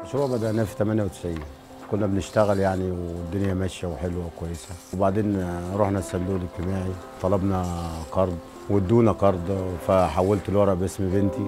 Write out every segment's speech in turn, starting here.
المشروع بدأناه في 98 كنا بنشتغل يعني والدنيا ماشية وحلوة وكويسة وبعدين رحنا الصندوق الاجتماعي طلبنا قرض وادونا قرض فحولت الورق باسم بنتي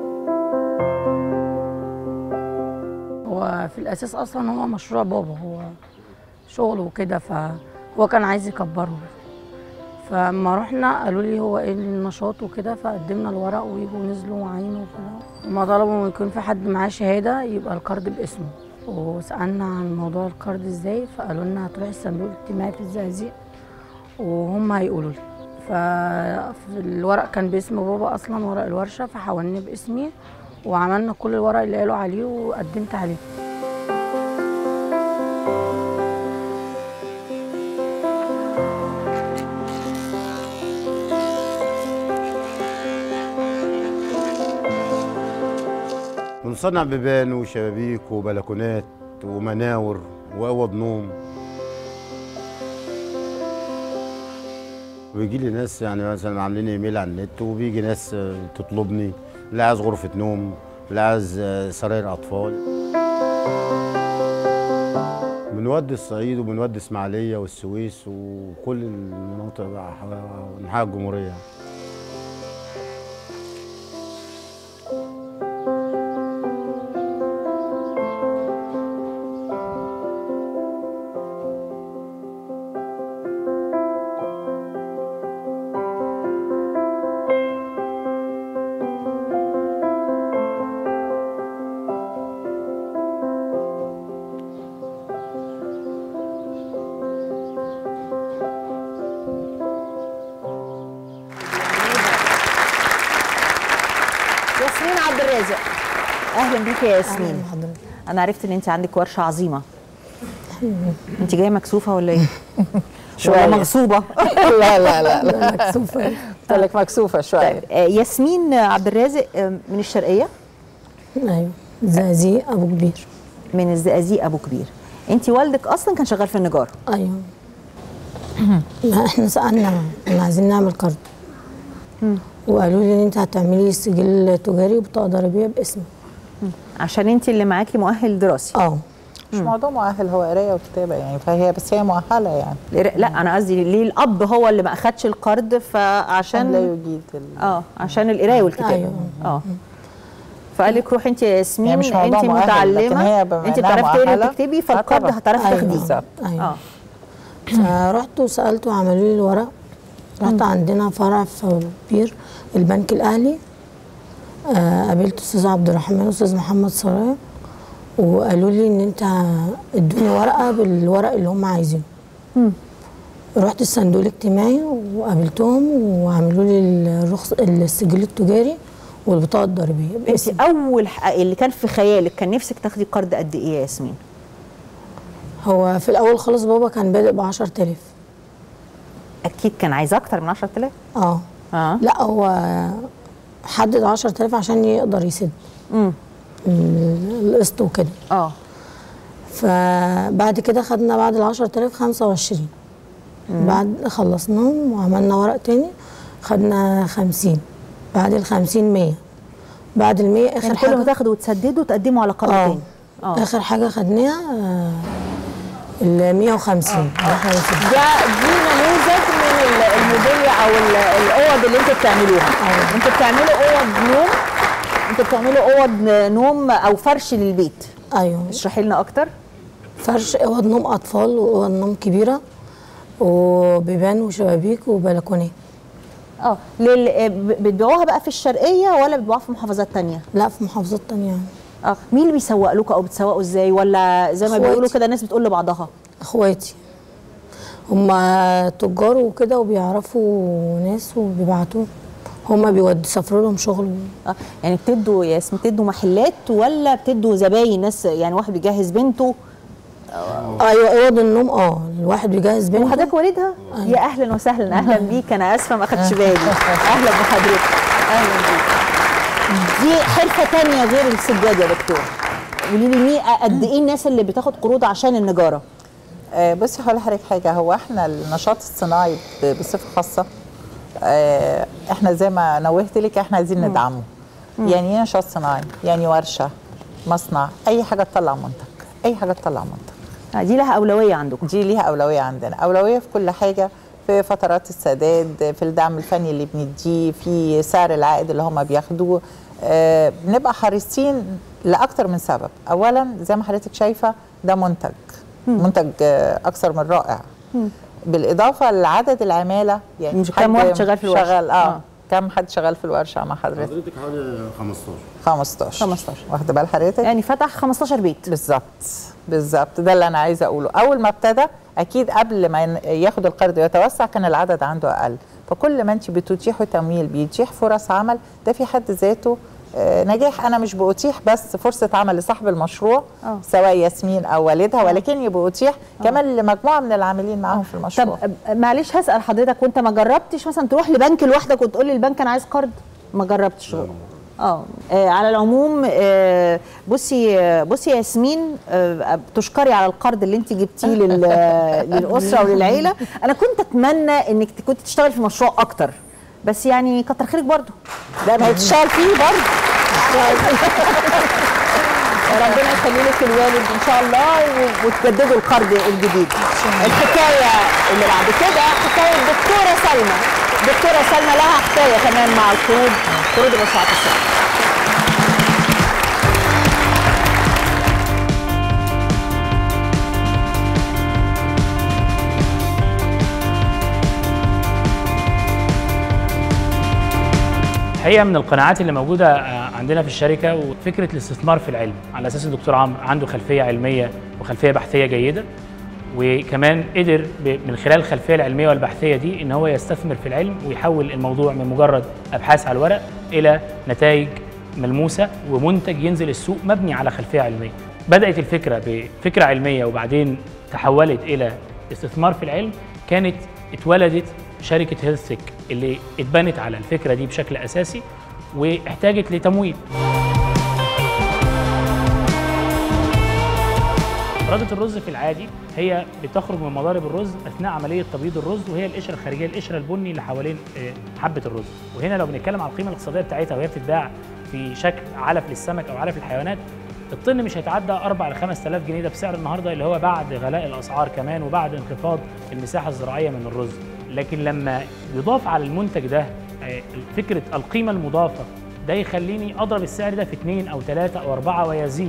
هو في الاساس اصلا هو مشروع بابا هو شغل وكده فهو كان عايز يكبره فلما رحنا قالوا لي هو ايه النشاط وكده فقدمنا الورق ويجوا نزلوا وعينوا وكده هما طلبوا يكون في حد معاه شهاده يبقى القرض باسمه وسالنا عن موضوع القرض ازاي فقالوا لنا هتروحي الصندوق الاجتماعي في الزقازيق وهم هيقولوا لي فالورق كان باسم بابا اصلا ورق الورشه فحولناه باسمي وعملنا كل الورق اللي قالوا عليه وقدمت عليه بنصنع بيبان وشبابيك وبلكونات ومناور واوض نوم ويجي لي ناس يعني مثلا عاملين ايميل على النت وبيجي ناس تطلبني اللي عايز غرفه نوم اللي عايز سراير اطفال بنودي الصعيد وبنودي اسماعيليه والسويس وكل المناطق بقى انحاء الجمهوريه ياسمين عبد الرازق اهلا بيكي يا ياسمين أهلاً بحضرتك. انا عرفت ان انت عندك ورشه عظيمه انت جايه مكسوفه ولا ايه شوية. ولا مغصوبه لا لا لا لا مكسوفه قلت لك مكسوفه شويه طيب آه، ياسمين عبد الرازق آه، من الشرقيه ايوه زقازيق ابو كبير من الزقازيق ابو كبير انت والدك اصلا كان شغال في النجاره ايوه لا احنا سالنا احنا عايزين نعمل قرض وقالوا لي ان انت هتعملي سجل تجاري وبطاقه ضريبيه باسمك عشان انت اللي معاكي مؤهل دراسي اه مش موضوع مؤهل هو قرايه وكتابه يعني فهي بس هي مؤهله يعني القرا- لا انا قصدي ليه الاب هو اللي ما اخدش القرض لا فعشان يجيد ال- اه عشان القرايه والكتابه أيوة. اه فقال لك روحي انت يا ياسمين يعني مش موضوع انت مؤهل، لكن متعلمه هي بما انت إنها بتعرفي تقري مؤهلة، وتكتبي آه فالقرض طبعاً. هتعرفي أيوة. تاخديه بالظبط ايوه اه فرحت وسالت وعملوا لي الورق رحت عندنا فرع في أبو كبير البنك الاهلي آه قابلت استاذ عبد الرحمن واستاذ محمد سرايا وقالوا لي ان انت ادوني ورقه بالورق اللي هم عايزينه رحت الصندوق الاجتماعي وقابلتهم وعملوا لي الرخص السجل التجاري والبطاقه الضريبيه انت باسم اول ح- اللي كان في خيالك كان نفسك تاخدي قرض قد ايه يا ياسمين هو في الاول خالص بابا كان بادئ ب 10000 اكيد كان عايز اكتر من 10000 اه اه لا هو حدد 10000 عشان يقدر يسد امم القسط وكده اه فبعد كده خدنا بعد ال 10000 25 بعد خلصناهم وعملنا ورق تاني خدنا 50 بعد ال 50 100 بعد ال 100 اخر يعني كل ما حاجه تاخدوا وتسددوا تقدموا على قرض اه تاني اه اخر حاجه خدناها آه، ال 150 احنا نسيب. ده دي نموذج من ال- المودية او ال- الاوض اللي انتوا بتعملوها أيوة. انتوا بتعملوا اوض نوم انتوا بتعملوا اوض نوم او فرش للبيت ايوه اشرحي لنا اكتر فرش اوض نوم اطفال واوض نوم كبيره وبيبان وشبابيك وبلكونات اه لل... ب- بتبيعوها بقى في الشرقيه ولا بتبيعوها في محافظات تانية لا في محافظات تانية يعني اه مين اللي بيسوق لكم او بتسوقوا ازاي ولا زي ما إخواتي. بيقولوا كده الناس بتقول لبعضها اخواتي هما تجار وكده وبيعرفوا ناس وبيبعتوا هما بيودوا يسافروا لهم شغل اه يعني بتدوا يا اسم بتدوا محلات ولا بتدوا زباين ناس يعني واحد بيجهز بنته ايوه اوض النوم اه الواحد بيجهز بنته وحضرتك والدها يا اهلا وسهلا اهلا بيك انا اسفه ما اخدتش بالي اهلا بحضرتك اهلا بيك دي حرفه تانية غير السجاد يا دكتور قولي لي مين قد ايه الناس اللي بتاخد قروض عشان النجاره آه، بصي هقول لحضرتك حاجه هو احنا النشاط الصناعي ب- بصفه خاصه آه، احنا زي ما نوهت لك احنا عايزين ندعمه يعني ايه نشاط صناعي يعني ورشه مصنع اي حاجه تطلع منتج اي حاجه تطلع منتج آه، دي لها اولويه عندكم دي ليها اولويه عندنا اولويه في كل حاجه في فترات السداد في الدعم الفني اللي بنديه في سعر العائد اللي هم بياخدوه آه، بنبقى حريصين لاكتر من سبب اولا زي ما حضرتك شايفه ده منتج منتج آه، اكثر من رائع بالاضافه لعدد العماله يعني مش كام واحد شغال في الورشة؟ شغال اه, آه. آه. كم حد شغال في الورشه مع حضرتك حضرتك حوالي 15 15 15. واخده بال حضرتك يعني فتح 15 بيت بالظبط بالظبط ده اللي انا عايزه اقوله اول ما ابتدى اكيد قبل ما ين- ياخد القرض ويتوسع كان العدد عنده اقل فكل ما انت بتتيحوا تمويل بيتيح فرص عمل ده في حد ذاته آه، نجاح انا مش بأتيح بس فرصه عمل لصاحب المشروع آه. سواء ياسمين او والدها ولكن بأتيح كمان لمجموعه من العاملين معاهم في المشروع طب آه، معلش هسال حضرتك وانت ما جربتش مثلا تروح لبنك لوحدك وتقول للبنك انا عايز قرض ما جربتش اه آه، على العموم آه، بصي آه، بصي يا ياسمين آه، تشكري على القرض اللي انت جبتيه لل- للاسره وللعيله انا كنت اتمنى انك كنت تشتغل في مشروع اكتر بس يعني كتر خيرك برضو ده ما يتشال فيه برضه ربنا يخلي لك الوالد ان شاء الله و- وتجددوا القرض الجديد الحكايه اللي بعد كده حكايه الدكتوره سلمى الدكتوره سلمى لها حكايه كمان مع القروض قروض المشروعات الصغيره الحقيقه من القناعات اللي موجوده آه، عندنا في الشركه وفكره الاستثمار في العلم على اساس الدكتور عمرو عنده خلفيه علميه وخلفيه بحثيه جيده وكمان قدر ب- من خلال الخلفيه العلميه والبحثيه دي ان هو يستثمر في العلم ويحول الموضوع من مجرد ابحاث على الورق الى نتائج ملموسه ومنتج ينزل السوق مبني على خلفيه علميه. بدات الفكره بفكره علميه وبعدين تحولت الى استثمار في العلم كانت اتولدت شركه هيلثك اللي اتبنت على الفكره دي بشكل اساسي واحتاجت لتمويل. إرادة الرز في العادي هي بتخرج من مضارب الرز أثناء عملية تبييض الرز وهي القشرة الخارجية القشرة البني اللي حوالين آه، حبة الرز وهنا لو بنتكلم على القيمة الاقتصادية بتاعتها وهي بتتباع في شكل علف للسمك أو علف للحيوانات الطن مش هيتعدى 4 ل 5000 جنيه ده بسعر النهارده اللي هو بعد غلاء الاسعار كمان وبعد انخفاض المساحه الزراعيه من الرز لكن لما يضاف على المنتج ده آه، فكره القيمه المضافه ده يخليني اضرب السعر ده في اثنين او ثلاثه او اربعه ويزيد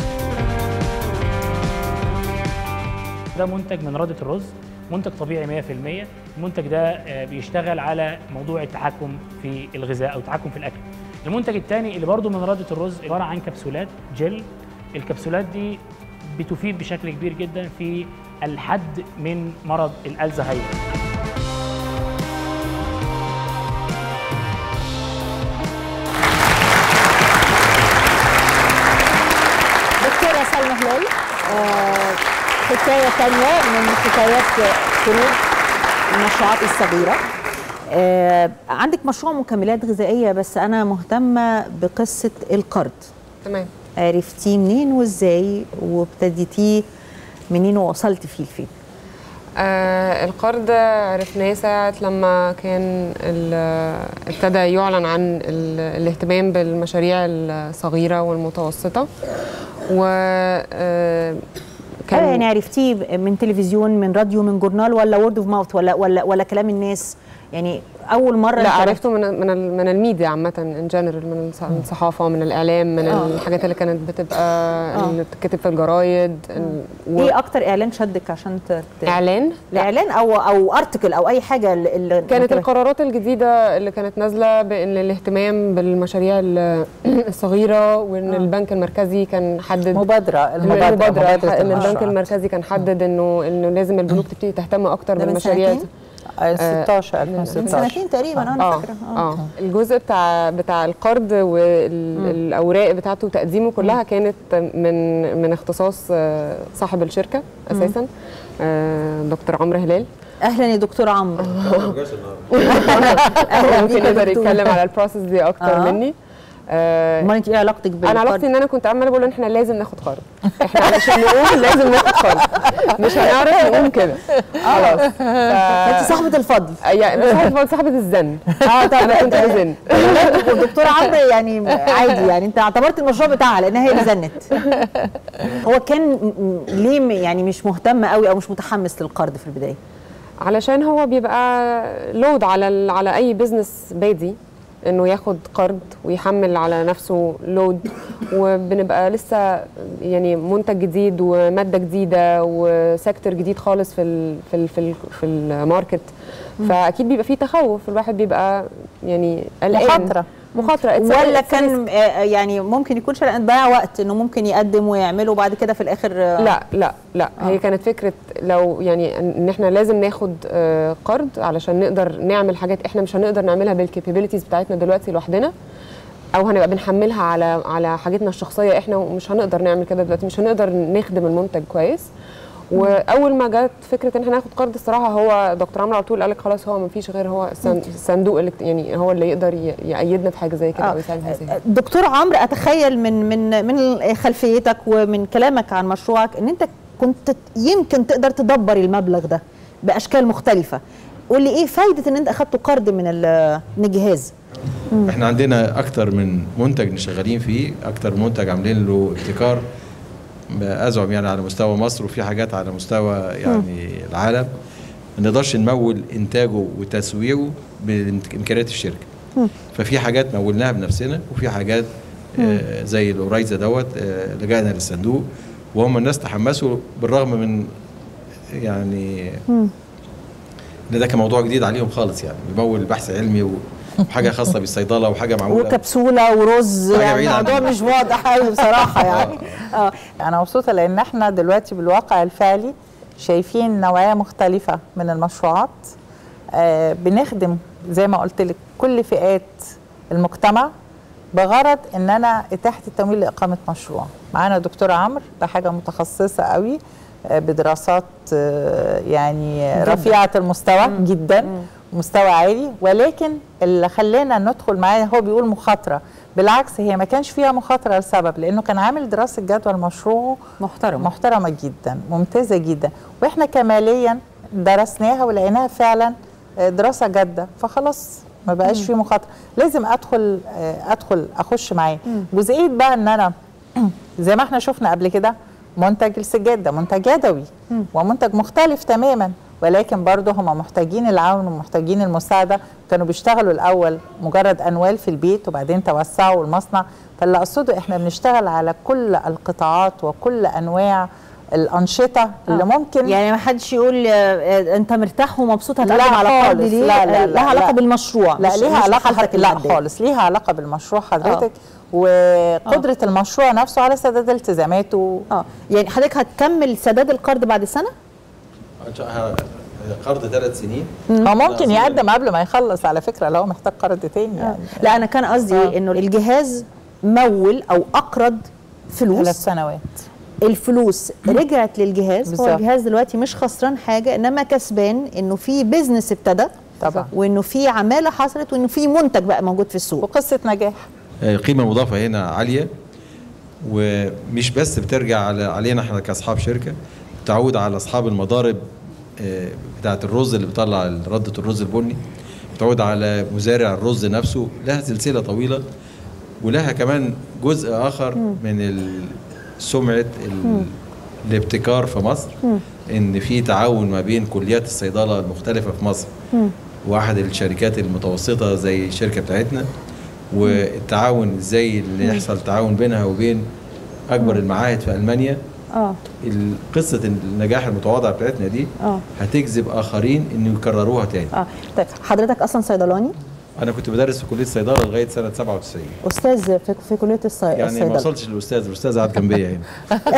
ده منتج من رادة الرز منتج طبيعي 100% المنتج ده آه، بيشتغل على موضوع التحكم في الغذاء او التحكم في الاكل المنتج الثاني اللي برضه من رادة الرز عباره عن كبسولات جل الكبسولات دي بتفيد بشكل كبير جدا في الحد من مرض الالزهايمر دكتوره سلمى هلال آه، حكايه ثانيه من حكايات قروض المشروعات الصغيره آه، عندك مشروع مكملات غذائيه بس انا مهتمه بقصه القرض تمام عرفتيه منين وازاي وابتديتيه منين ووصلت فيه لفين آه القرض عرفناه ساعة لما كان ال- ابتدى يعلن عن ال- الاهتمام بالمشاريع الصغيرة والمتوسطة و آه، كان يعني عرفتيه من تلفزيون من راديو من جورنال ولا وورد اوف ماوث ولا ولا ولا كلام الناس يعني اول مره لا أنت عرفته من من ال- من الميديا عامة ان جنرال من الص- من الصحافة من الإعلام من آه. الحاجات اللي كانت بتبقى اللي بتتكتب في الجرايد ال- و- ايه اكتر اعلان شدك عشان ت... ت- إعلان لا اعلان او او ارتكل او اي حاجه اللي اللي كانت انتبه- القرارات الجديدة اللي كانت نازلة بأن الاهتمام بالمشاريع ال- الصغيرة وأن البنك المركزي كان حدد مبادره المبادرة المبادره ان البنك المشروعات. المركزي كان حدد انه انه لازم البنوك تبتدي تهتم اكتر ده من بالمشاريع سنتين؟ آه، 16 من 2016 سنتين تقريبا انا اه فاكره اه الجزء بتاع بتاع القرض والاوراق بتاعته وتقديمه كلها كانت من من اختصاص آه، صاحب الشركه اساسا آه، دكتور عمرو هلال اهلا يا دكتور عمرو ممكن بيك يقدر يا دكتور. يتكلم على البروسيس دي اكتر آه. مني آه، امال انت ايه علاقتك بالقرض؟ انا علاقتي ان انا كنت عماله بقول ان احنا لازم ناخد قرض احنا علشان نقوم لازم ناخد قرض مش هنعرف نقوم كده خلاص ف... انت صاحبه الفضل يعني صاحبه صاحبه الزن اه طبعا انا كنت بزن والدكتوره عمرو يعني عادي يعني انت اعتبرت المشروع بتاعها لانها هي اللي زنت هو كان م- م- ليه م- يعني مش مهتم قوي او مش متحمس للقرض في البدايه علشان هو بيبقى لود على ال- على اي بزنس بادي انه ياخد قرض ويحمل على نفسه لود وبنبقى لسه يعني منتج جديد وماده جديده وسيكتور جديد خالص في ال في ال في ال في الماركت فاكيد بيبقى فيه تخوف الواحد بيبقى يعني قلقان مخاطرة. مخاطره It's a- ولا it's a risk. كان آه، يعني ممكن يكون شرقان ضيع وقت انه ممكن يقدم ويعمله وبعد كده في الاخر آه، لا لا لا هي كانت فكره لو يعني ان احنا لازم ناخد آه، قرض علشان نقدر نعمل حاجات احنا مش هنقدر نعملها بالكابابيلتيز بتاعتنا دلوقتي لوحدنا او هنبقى بنحملها على على حاجتنا الشخصيه احنا ومش هنقدر نعمل كده دلوقتي مش هنقدر نخدم المنتج كويس واول ما جت فكره ان احنا ناخد قرض الصراحه هو دكتور عمرو على طول قال لك خلاص هو ما فيش غير هو الصن- الصندوق اللي يعني هو اللي يقدر ي- يأيدنا في حاجه زي كده او يساعدنا في حاجه زي كده دكتور عمرو اتخيل من من من خلفيتك ومن كلامك عن مشروعك ان انت كنت يمكن تقدر تدبر المبلغ ده باشكال مختلفه قول لي ايه فايده ان انت اخدت قرض من ال- من الجهاز احنا عندنا اكتر من منتج شغالين فيه اكتر منتج عاملين له ابتكار ازعم يعني على مستوى مصر وفي حاجات على مستوى يعني العالم ما نقدرش نمول انتاجه وتسويقه بامكانيات الشركه ففي حاجات مولناها بنفسنا وفي حاجات آه زي الاورايزا دوت آه لجأنا للصندوق وهم الناس تحمسوا بالرغم من يعني ان ده كان موضوع جديد عليهم خالص يعني بيمول بحث علمي وحاجه خاصه بالصيدله وحاجه معموله وكبسوله ورز حاجة يعني بعيدة عن الموضوع ال- مش واضح قوي بصراحه يعني اه انا مبسوطه لان احنا دلوقتي بالواقع الفعلي شايفين نوعيه مختلفه من المشروعات آه بنخدم زي ما قلت لك كل فئات المجتمع بغرض ان انا اتاحه التمويل لاقامه مشروع معانا دكتور عمرو ده حاجه متخصصه قوي آه بدراسات آه يعني رفيعه المستوى جدا مستوى عالي ولكن اللي خلانا ندخل معاه هو بيقول مخاطره بالعكس هي ما كانش فيها مخاطره لسبب لانه كان عامل دراسه جدوى لمشروعه محترمه محترمه جدا ممتازه جدا واحنا كماليا درسناها ولقيناها فعلا آه، دراسه جاده فخلاص ما بقاش في مخاطره لازم ادخل آه، ادخل اخش معاه جزئيه بقى ان انا زي ما احنا شفنا قبل كده منتج السجاد ده منتج يدوي ومنتج مختلف تماما ولكن برضه هم محتاجين العون ومحتاجين المساعده كانوا بيشتغلوا الاول مجرد انوال في البيت وبعدين توسعوا المصنع فاللي اقصده احنا بنشتغل على كل القطاعات وكل انواع الانشطه اللي ممكن يعني ما حدش يقول آه، آه، انت مرتاح ومبسوط هتقدم لا على قرض خالص. ليه لا، لا، آه، لا، لها علاقه لا. بالمشروع لا مش- ليها مش علاقه بحالتك لا المادية. خالص ليها علاقه بالمشروع حضرتك وقدره المشروع نفسه على سداد التزاماته اه يعني حضرتك هتكمل سداد القرض بعد سنه قرض ثلاث سنين هو ممكن لا، يقدم قبل ما يخلص على فكره لو محتاج قرض تاني يعني لا انا كان قصدي آه. انه الجهاز مول او اقرض فلوس ثلاث سنوات الفلوس رجعت للجهاز هو بالظبط. الجهاز دلوقتي مش خسران حاجه انما كسبان انه في بيزنس ابتدى طبعا وانه في عماله حصلت وانه في منتج بقى موجود في السوق وقصه نجاح القيمه المضافه هنا عاليه ومش بس بترجع على علينا احنا كاصحاب شركه بتعود على اصحاب المضارب آه، بتاعه الرز اللي بيطلع رده الرز البني بتعود على مزارع الرز نفسه لها سلسله طويله ولها كمان جزء اخر من ال- سمعه ال- الابتكار في مصر ان في تعاون ما بين كليات الصيدله المختلفه في مصر واحد الشركات المتوسطه زي الشركه بتاعتنا والتعاون ازاي اللي يحصل تعاون بينها وبين اكبر المعاهد في المانيا اه ال- قصه النجاح المتواضعه بتاعتنا دي اه هتجذب اخرين انه يكرروها تاني اه طيب حضرتك اصلا صيدلاني انا كنت بدرس في كليه الصيدله لغايه سنه 97 استاذ في, في كليه الصي... يعني ما الصيدله وصلتش للاستاذ الاستاذ قاعد جنبيا هنا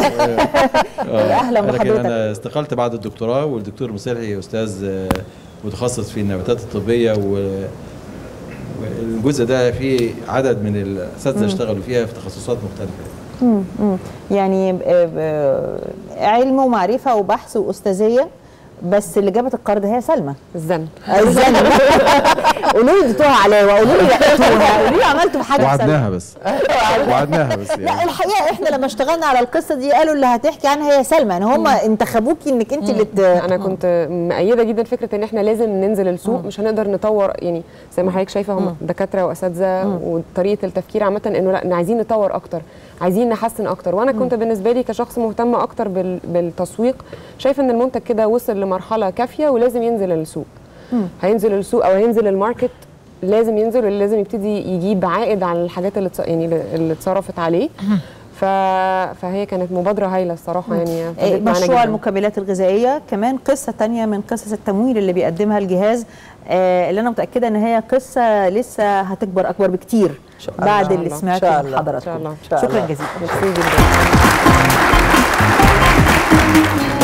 أهلا لكن بحضرتك. انا استقلت بعد الدكتوراه والدكتور مصلحي استاذ آه، متخصص في النباتات الطبيه و والجزء ده فيه عدد من الاساتذه اشتغلوا فيها في تخصصات مختلفه مم. يعني ب- ب- علم ومعرفه وبحث واستاذيه بس اللي جابت القرض هي سلمى الزن الزنا قولوا لي اديتوها علاوه قولوا لي لقيتوها قولوا لي عملتوا بحاجه بسلمى. وعدناها بس وعدناها بس لا يعني الحقيقه احنا لما اشتغلنا على القصه دي قالوا اللي هتحكي عنها هي سلمى يعني هم انتخبوكي انك انت اللي ت... انا كنت مؤيده جدا فكره ان احنا لازم ننزل السوق مش هنقدر نطور يعني زي ما حضرتك شايفه هم دكاتره واساتذه وطريقه التفكير عامه انه لا إن عايزين نطور اكتر عايزين نحسن اكتر وانا كنت بالنسبه لي كشخص مهتم اكتر بال- بالتسويق شايفه ان المنتج كده وصل لمرحله كافيه ولازم ينزل السوق هينزل السوق او هينزل الماركت لازم ينزل واللي لازم يبتدي يجيب عائد على الحاجات اللي اتص- يعني اللي اتصرفت عليه ف... فهي كانت مبادره هايله الصراحه يعني إيه، فادت معانا مشروع جداً. المكملات الغذائيه كمان قصه تانية من قصص التمويل اللي بيقدمها الجهاز آه اللي انا متاكده ان هي قصه لسه هتكبر اكبر بكتير بعد الله. اللي إن سمعته شاء من الله. إن شاء حضراتكم الله. شاء شكرا الله. جزيلا ميرسي جدا